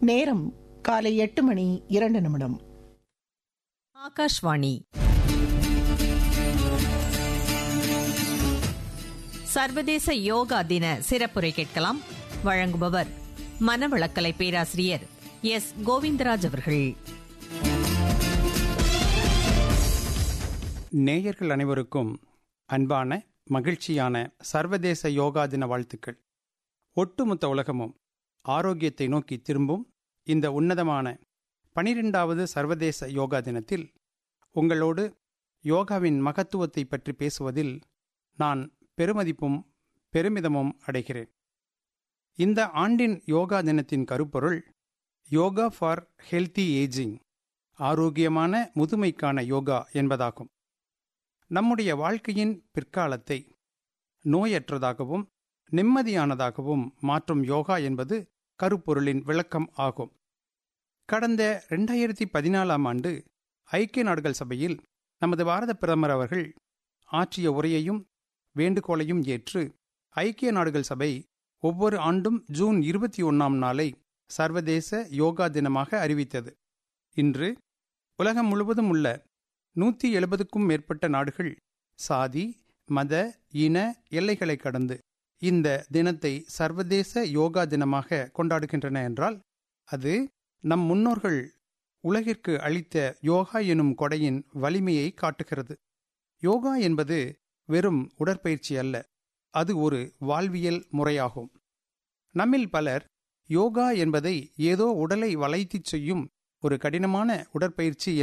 நேரம் காலை எட்டு மணி இரண்டு நிமிடம் ஆகாஷ்வாணி சர்வதேச யோகா தின சிறப்புரை கேட்கலாம் வழங்குபவர் மனவளக்கலை பேராசிரியர் எஸ் கோவிந்தராஜ் அவர்கள் நேயர்கள் அனைவருக்கும் அன்பான மகிழ்ச்சியான சர்வதேச யோகா தின வாழ்த்துக்கள் ஒட்டுமொத்த உலகமும் ஆரோக்கியத்தை நோக்கி திரும்பும் இந்த உன்னதமான பனிரெண்டாவது சர்வதேச யோகா தினத்தில் உங்களோடு யோகாவின் மகத்துவத்தை பற்றி பேசுவதில் நான் பெருமதிப்பும் பெருமிதமும் அடைகிறேன் இந்த ஆண்டின் யோகா தினத்தின் கருப்பொருள் யோகா ஃபார் ஹெல்தி ஏஜிங் ஆரோக்கியமான முதுமைக்கான யோகா என்பதாகும் நம்முடைய வாழ்க்கையின் பிற்காலத்தை நோயற்றதாகவும் நிம்மதியானதாகவும் மாற்றும் யோகா என்பது கருப்பொருளின் விளக்கம் ஆகும் கடந்த ரெண்டாயிரத்தி பதினாலாம் ஆண்டு ஐக்கிய நாடுகள் சபையில் நமது பாரத பிரதமர் அவர்கள் ஆற்றிய உரையையும் வேண்டுகோளையும் ஏற்று ஐக்கிய நாடுகள் சபை ஒவ்வொரு ஆண்டும் ஜூன் இருபத்தி ஒன்னாம் நாளை சர்வதேச யோகா தினமாக அறிவித்தது இன்று உலகம் முழுவதும் உள்ள நூற்றி எழுபதுக்கும் மேற்பட்ட நாடுகள் சாதி மத இன எல்லைகளை கடந்து இந்த தினத்தை சர்வதேச யோகா தினமாக கொண்டாடுகின்றன என்றால் அது நம் முன்னோர்கள் உலகிற்கு அளித்த யோகா எனும் கொடையின் வலிமையை காட்டுகிறது யோகா என்பது வெறும் உடற்பயிற்சி அல்ல அது ஒரு வாழ்வியல் முறையாகும் நம்மில் பலர் யோகா என்பதை ஏதோ உடலை வளைத்துச் செய்யும் ஒரு கடினமான உடற்பயிற்சி